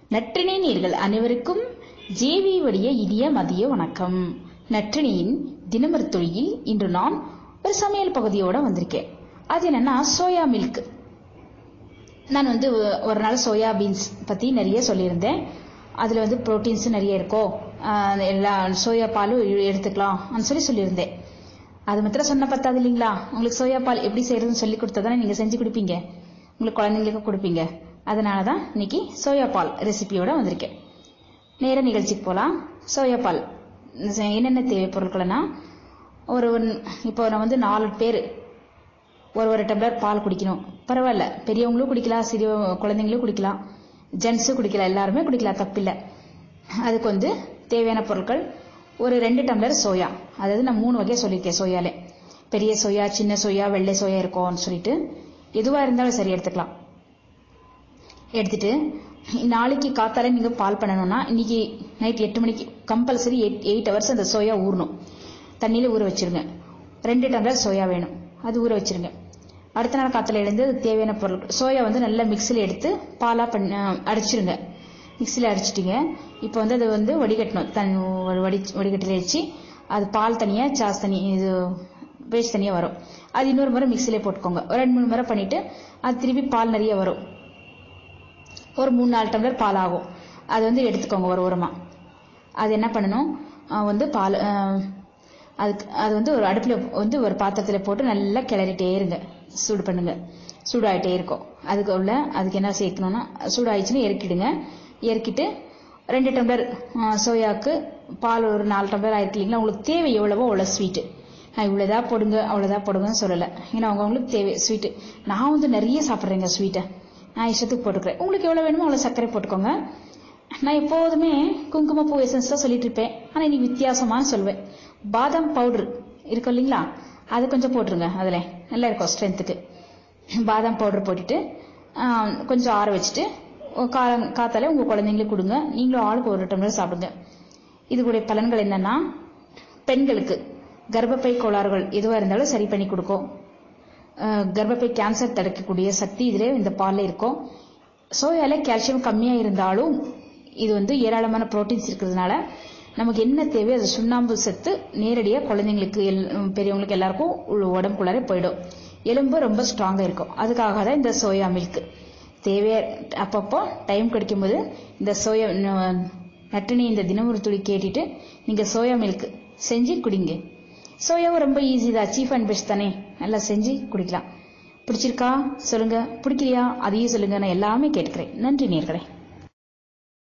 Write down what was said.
நற்றினை நேர்கள் அனைவருக்கும் ஜேவி வழிய இனிய மதிய வணக்கம் நற்றினியின் தினமர் தொழில் இன்று நான் ஒரு சமையல் பகுதியோட வந்திருக்கேன் அது என்னன்னா சோயா மில்க் நான் வந்து ஒரு நாள் சோயா பீன்ஸ் பற்றி நிறைய சொல்லியிருந்தேன் அதில் வந்து ப்ரோட்டீன்ஸ் நிறைய இருக்கோ ஆஹ் எல்லா சோயா பாலும் எடுத்துக்கலாம் சொல்லி சொல்லியிருந்தேன் அது மாத்திரம் சொன்ன பத்தாது இல்லைங்களா உங்களுக்கு சோயா பால் எப்படி செய்யறதுன்னு சொல்லி கொடுத்தா தானே நீங்கள் செஞ்சு கொடுப்பீங்க உங்களுக்கு குழந்தைங்களுக்கு கொடுப்பீங்க அதனால தான் இன்னைக்கு சோயா பால் ரெசிபியோட வந்திருக்கேன் நேர நிகழ்ச்சிக்கு போகலாம் சோயா பால் என்னென்ன தேவை பொருட்கள்னா ஒரு ஒரு- இப்போ நான் வந்து நாலு பேர் ஒரு ஒரு டம்ளர் பால் குடிக்கணும் பரவாயில்ல பெரியவங்களும் குடிக்கலாம் சிறிய குழந்தைங்களும் குடிக்கலாம் ஜென்ஸும் குடிக்கலாம் எல்லாருமே குடிக்கலாம் தப்பில்லை அதுக்கு வந்து தேவையான பொருட்கள் ஒரு ரெண்டு டம்ளர் சோயா அதாவது நான் மூணு வகையாக சொல்லியிருக்கேன் சோயாலே பெரிய சோயா சின்ன சோயா வெள்ளை சோயா இருக்கும்னு சொல்லிட்டு எதுவாக இருந்தாலும் சரி எடுத்துக்கலாம் எடுத்துட்டு நாளைக்கு காத்தால நீங்கள் பால் பண்ணணும்னா இன்னைக்கு நைட் எட்டு மணிக்கு கம்பல்சரி எயிட் எயிட் ஹவர்ஸ் அந்த சோயா ஊறணும் தண்ணியில் ஊற வச்சிருங்க ரெண்டு டம்ளர் சோயா வேணும் அது ஊற வச்சிருங்க அடுத்த நாள் காத்தால எழுந்து அதுக்கு தேவையான பொருள் சோயா வந்து நல்லா மிக்சியில் எடுத்து பாலாக பண்ண அடிச்சிருங்க மிக்சியில் அடிச்சிட்டிங்க இப்போ வந்து அது வந்து வடிகட்டணும் தன் ஒரு வடி வடிகட்டில் வச்சு அது பால் தனியாக சாஸ் தனி இது பேஸ்ட் தனியாக வரும் அது இன்னொரு முறை மிக்சியிலே போட்டுக்கோங்க ஒரு ரெண்டு மூணு முறை பண்ணிவிட்டு அது திருப்பி பால் நிறைய வரும் ஒரு மூணு நாலு டம்ளர் பால் ஆகும் அது வந்து எடுத்துக்கோங்க ஒரு உரமாக அது என்ன பண்ணணும் அஹ் வந்து பால் அஹ் அதுக்கு அது வந்து ஒரு அடுப்பில் வந்து ஒரு பாத்திரத்தில் போட்டு நல்லா கிளறிட்டே இருங்க சூடு பண்ணுங்க சூடாயிட்டே இருக்கும் அதுக்கு உள்ள அதுக்கு என்ன சேர்க்கணும்னா சூடாயிடுச்சுன்னு இறக்கிடுங்க இறக்கிட்டு ரெண்டு டம்ளர் அஹ், சோயாக்கு பால் ஒரு நாலு டம்ளர் ஆயிருக்கு இல்லைங்களா உங்களுக்கு தேவை எவ்வளவோ அவ்வளோ ஸ்வீட்டு நான் இவ்வளோதா போடுங்க அவ்வளோதா போடுங்கன்னு சொல்லலை ஏன்னா அவங்கவுங்களுக்கு தேவை ஸ்வீட்டு நான் வந்து நிறைய சாப்பிட்றேங்க ஸ்வீட்டை நான் இஷ்டத்துக்கு போட்டுக்கிறேன் உங்களுக்கு எவ்வளோ வேணுமோ அவ்வளோ சர்க்கரை போட்டுக்கோங்க நான் எப்போதுமே குங்குமப்பூ எசன்ஸ் தான் சொல்லிட்டு இருப்பேன் ஆனால் இன்னைக்கு வித்தியாசமாக சொல்வேன் பாதாம் பவுடர் இருக்கும் இல்லைங்களா அது கொஞ்சம் போட்டுருங்க அதில் நல்லா இருக்கும் ஸ்ட்ரென்த்துக்கு பாதாம் பவுடர் போட்டுட்டு ஆஹ், கொஞ்சம் ஆற வச்சுட்டு கா காத்தால உங்கள் குழந்தைங்களுக்கு கொடுங்க நீங்களும் ஆளுக்கு ஒரு டம்ளர் சாப்பிடுங்க இதுக்குடைய பலன்கள் என்னன்னா பெண்களுக்கு கர்ப்பப்பை கோளாறுகள் எதுவாக இருந்தாலும் சரி பண்ணி கொடுக்கும் அஹ் கர்ப்பப்பை கேன்சர் தடுக்கக்கூடிய சக்தி இதிலே இந்த பாலில் இருக்கும் சோயால கால்சியம் கம்மியாக இருந்தாலும் இது வந்து ஏராளமான புரோட்டீன்ஸ் இருக்கிறதுனால நமக்கு என்ன தேவையோ அது சுண்ணாம்பு சத்து நேரடியாக குழந்தைங்களுக்கு எல் பெரியவங்களுக்கு எல்லாருக்கும் உள்ள உடம்புக்குள்ளாரே போயிடும் எலும்பு ரொம்ப ஸ்ட்ராங்காக இருக்கும் அதுக்காக தான் இந்த சோயா மில்க் தேவையா அப்பப்போ டைம் கிடைக்கும்போது இந்த சோயா ந- நட்டினி இந்த தினம் ஒரு துளி கேட்டுட்டு நீங்கள் சோயா மில்க் செஞ்சு குடிங்க சோயாவும் ரொம்ப ஈஸி தான் சீஃப் அண்ட் பெஸ்ட் தானே நல்லா செஞ்சு குடிக்கலாம் பிடிச்சிருக்கா சொல்லுங்க பிடிக்கலையா அதையும் சொல்லுங்க நான் எல்லாமே கேட்டுக்கிறேன் நன்றி நேர்களே